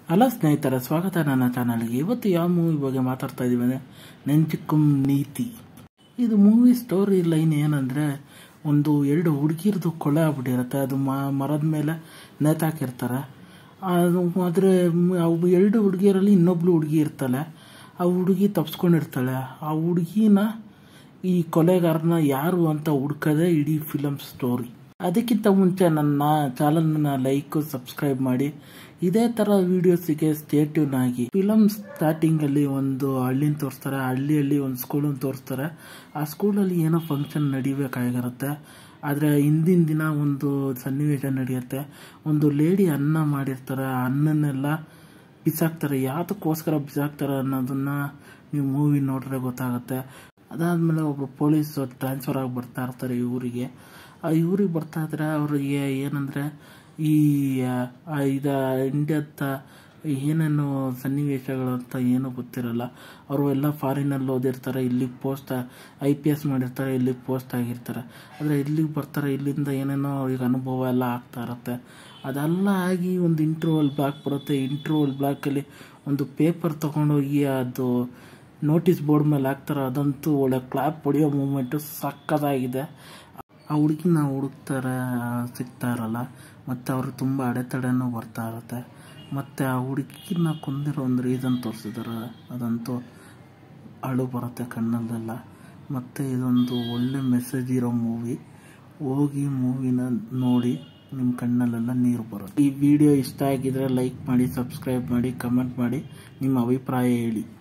hello ಸ್ನೇಹಿತರೆ ಸ್ವಾಗತ ನನ್ನ ಚಾನಲ್ಗೆ ಇವತ್ತು ಯಾವ ಮೂವಿ ಬಗ್ಗೆ ಮಾತಾಡ್ತಾ ಇದ್ದೀವಿ ಅಂದರೆ ನೆಂಚಿಕ್ಕುಂ ನೀತಿ ಇದು ಮೂವಿ ಸ್ಟೋರಿ ಲೈನ್ ಏನಂದರೆ ಒಂದು ಎರಡು ಹುಡುಗಿರದು ಕೊಳೆ ಆಗ್ಬಿಟ್ಟಿರುತ್ತೆ ಅದು ಮರದ ಮೇಲೆ ನೇತಾಕಿರ್ತಾರೆ ಅದು ಆದರೆ ಅವು ಎರಡು ಹುಡುಗಿಯರಲ್ಲಿ ಇನ್ನೊಬ್ಳು ಹುಡುಗಿ ಇರ್ತಾಳೆ ಆ ಹುಡುಗಿ ತಪ್ಸ್ಕೊಂಡಿರ್ತಾಳೆ ಆ ಹುಡುಗಿನ ಈ ಕೊಲೆಗಾರನ ಯಾರು ಅಂತ ಹುಡ್ಕೋದೇ ಇಡೀ ಫಿಲಮ್ ಸ್ಟೋರಿ ಅದಕ್ಕಿಂತ ಮುಂಚೆ ನನ್ನ ಚಾನಲ್ನ ಲೈಕ್ ಸಬ್ಸ್ಕ್ರೈಬ್ ಮಾಡಿ ಇದೇ ಥರ ವೀಡಿಯೋಸಿಗೆ ಸ್ಟೇಟ್ಯೂನ್ ಆಗಿ ಫಿಲಮ್ ಸ್ಟಾರ್ಟಿಂಗಲ್ಲಿ ಒಂದು ಹಳ್ಳಿನ ತೋರಿಸ್ತಾರೆ ಆ ಹಳ್ಳಿಯಲ್ಲಿ ಒಂದು ಸ್ಕೂಲನ್ನು ತೋರಿಸ್ತಾರೆ ಆ ಸ್ಕೂಲಲ್ಲಿ ಏನೋ ಫಂಕ್ಷನ್ ನಡಿಬೇಕಾಗಿರುತ್ತೆ ಆದರೆ ಹಿಂದಿನ ದಿನ ಒಂದು ಸನ್ನಿವೇಶ ನಡೆಯುತ್ತೆ ಒಂದು ಲೇಡಿ ಅನ್ನ ಮಾಡಿರ್ತಾರೆ ಆ ಅನ್ನನ್ನೆಲ್ಲ ಬಿಸಾಕ್ತಾರೆ ಯಾತಕ್ಕೋಸ್ಕರ ಬಿಸಾಕ್ತಾರೆ ಅನ್ನೋದನ್ನ ನೀವು ಮೂವಿ ನೋಡಿದ್ರೆ ಗೊತ್ತಾಗುತ್ತೆ ಅದಾದಮೇಲೆ ಒಬ್ಬ ಪೊಲೀಸ್ ಟ್ರಾನ್ಸ್ಫರ್ ಆಗಿ ಬರ್ತಾ ಇರ್ತಾರೆ ಈ ಊರಿಗೆ ಆ ಊರಿಗೆ ಬರ್ತಾ ಇದ್ರೆ ಅವ್ರಿಗೆ ಏನಂದರೆ ಈ ಇದು ಇಂಡಿಯಾದ ಏನೇನು ಸನ್ನಿವೇಶಗಳು ಅಂತ ಏನೂ ಗೊತ್ತಿರಲ್ಲ ಅವರು ಎಲ್ಲ ಫಾರಿನಲ್ಲಿ ಓದಿರ್ತಾರೆ ಇಲ್ಲಿಗೆ ಪೋಸ್ಟ್ ಐ ಪಿ ಎಸ್ ಮಾಡಿರ್ತಾರೆ ಇಲ್ಲಿಗೆ ಪೋಸ್ಟ್ ಆಗಿರ್ತಾರೆ ಆದರೆ ಇಲ್ಲಿಗೆ ಬರ್ತಾರೆ ಇಲ್ಲಿಂದ ಏನೇನೋ ಈಗ ಅನುಭವ ಎಲ್ಲ ಆಗ್ತಾ ಇರುತ್ತೆ ಅದೆಲ್ಲ ಆಗಿ ಒಂದು ಇಂಟ್ರೋವಲ್ ಬ್ಲಾಕ್ ಬರುತ್ತೆ ಇಂಟ್ರೋವಲ್ ಬ್ಲಾಕಲ್ಲಿ ಒಂದು ಪೇಪರ್ ತೊಗೊಂಡೋಗಿ ಅದು ನೋಟಿಸ್ ಬೋರ್ಡ್ ಮೇಲೆ ಹಾಕ್ತಾರೆ ಅದಂತೂ ಒಳ್ಳೆ ಕ್ಲಾಪ್ ಹೊಡೆಯೋ ಮೂಮೆಂಟು ಸಕ್ಕದಾಗಿದೆ ಆ ಹುಡುಗಿನ ಹುಡುಕ್ತಾರೆ ಸಿಗ್ತಾ ಇರಲ್ಲ ಮತ್ತು ಅವರು ತುಂಬ ಅಡೆತಡೆನೂ ಬರ್ತಾ ಇರುತ್ತೆ ಮತ್ತು ಆ ಹುಡುಗಿನ ಕೊಂದಿರೋ ಒಂದು ರೀಸನ್ ತೋರಿಸಿದ್ದಾರೆ ಅದಂತೂ ಅಳು ಬರುತ್ತೆ ಕಣ್ಣಲ್ಲೆಲ್ಲ ಮತ್ತು ಇದೊಂದು ಒಳ್ಳೆ ಮೆಸೇಜ್ ಇರೋ ಮೂವಿ ಹೋಗಿ ಮೂವಿನ ನೋಡಿ ನಿಮ್ಮ ಕಣ್ಣಲ್ಲೆಲ್ಲ ನೀರು ಬರುತ್ತೆ ಈ ವಿಡಿಯೋ ಇಷ್ಟ ಆಗಿದ್ರೆ ಲೈಕ್ ಮಾಡಿ ಸಬ್ಸ್ಕ್ರೈಬ್ ಮಾಡಿ ಕಮೆಂಟ್ ಮಾಡಿ ನಿಮ್ಮ ಅಭಿಪ್ರಾಯ ಹೇಳಿ